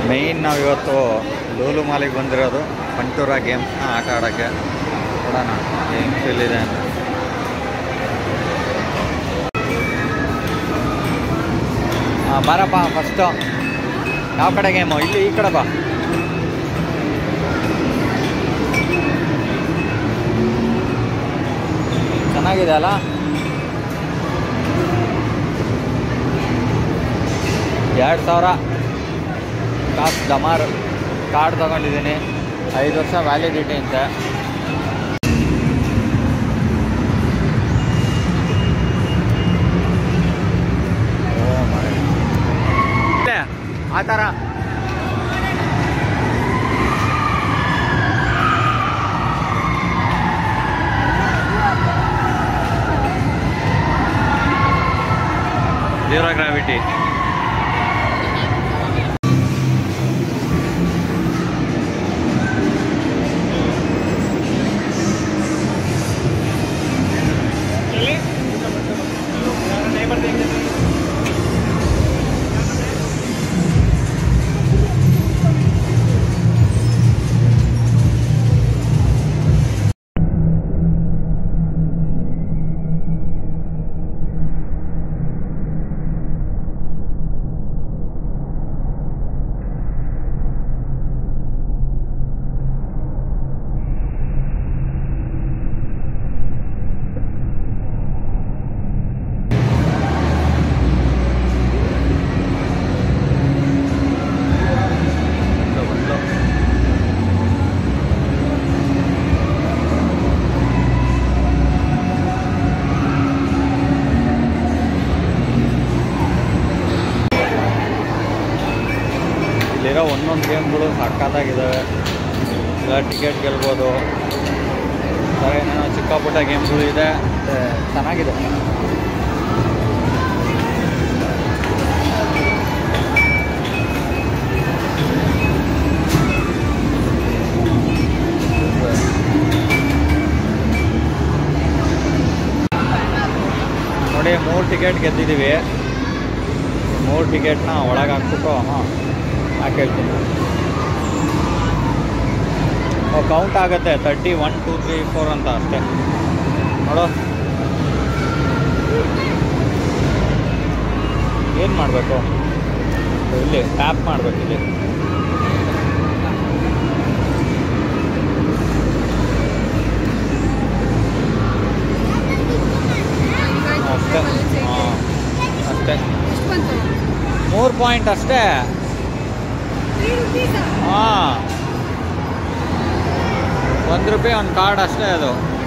Main ನಾವು ಇವತ್ತು ಲೂಲು ಮಾಲಿಗೆ ಬಂದಿರೋದು ಪಂಟೂರ ಗೇಮ್ಸ್ನ ಆಟ ಆಡೋಕ್ಕೆ ನೋಡೋಣ ಏನು ಫೀಲ್ ಇದೆ ಅಂತ ಹಾಂ ಬಾರಪ್ಪ ಫಸ್ಟು ಯಾವ ಕಡೆ ಗೇಮು ಇಲ್ಲಿ ಈ ಕಡೆ ಬಾ ಚೆನ್ನಾಗಿದೆ ಅಲ್ಲ ಎರಡು ಸಾವಿರ ಕಾಸು ಡಮಾರ್ ಕಾರ್ಡ್ ತಗೊಂಡಿದ್ದೀನಿ ಐದು ವರ್ಷ ವ್ಯಾಲಿಡಿಟಿ ಅಂತೆ ಓ ಮಾರಾಯ. ಇದೆ, ಆ ಥರ ಜೀರೋ ಗ್ರಾವಿಟಿ ಇಲ್ಲಿರೋ ಒಂದೊಂದು ಗೇಮ್ಗಳು ಸಕ್ಕತ್ತಾಗಿದ್ದಾವೆ ಇಲ್ಲ ಟಿಕೆಟ್ ಗೆಲ್ಬೋದು ಥರ ಏನೇನೋ ಚಿಕ್ಕ ಪುಟ್ಟ ಗೇಮ್ಗಳು ಇದೆ ಮತ್ತೆ ಚೆನ್ನಾಗಿದೆ ನೋಡಿ ಮೂರು ಟಿಕೆಟ್ ಗೆದ್ದಿದ್ದೀವಿ ಮೂರು ಟಿಕೆಟ್ನ ಒಳಗೆ ಹಾಕ್ಬಿಟ್ಟು ಹಾಂ ಹಾಕಿ ಹೇಳ್ತೀನಿ ಓ ಕೌಂಟ್ ಆಗುತ್ತೆ thirty one two three four ಅಂತ ಅಷ್ಟೇ ನೋಡು ಏನು ಮಾಡಬೇಕು ಇಲ್ಲಿ ಟ್ಯಾಪ್ ಮಾಡಬೇಕು ಇಲ್ಲಿ ಅಷ್ಟೇ ಹಾಂ ಅಷ್ಟೇ ಎಷ್ಟು ಬಂತು ಮೂರು ಪಾಯಿಂಟ್ ಅಷ್ಟೇ ತ್ರೀ ರುಪೀಸ್ ಹಾಂ ಒಂದು ರೂಪಾಯಿ ಒಂದು ಕಾರ್ಡ್ ಅಷ್ಟೇ ಅದು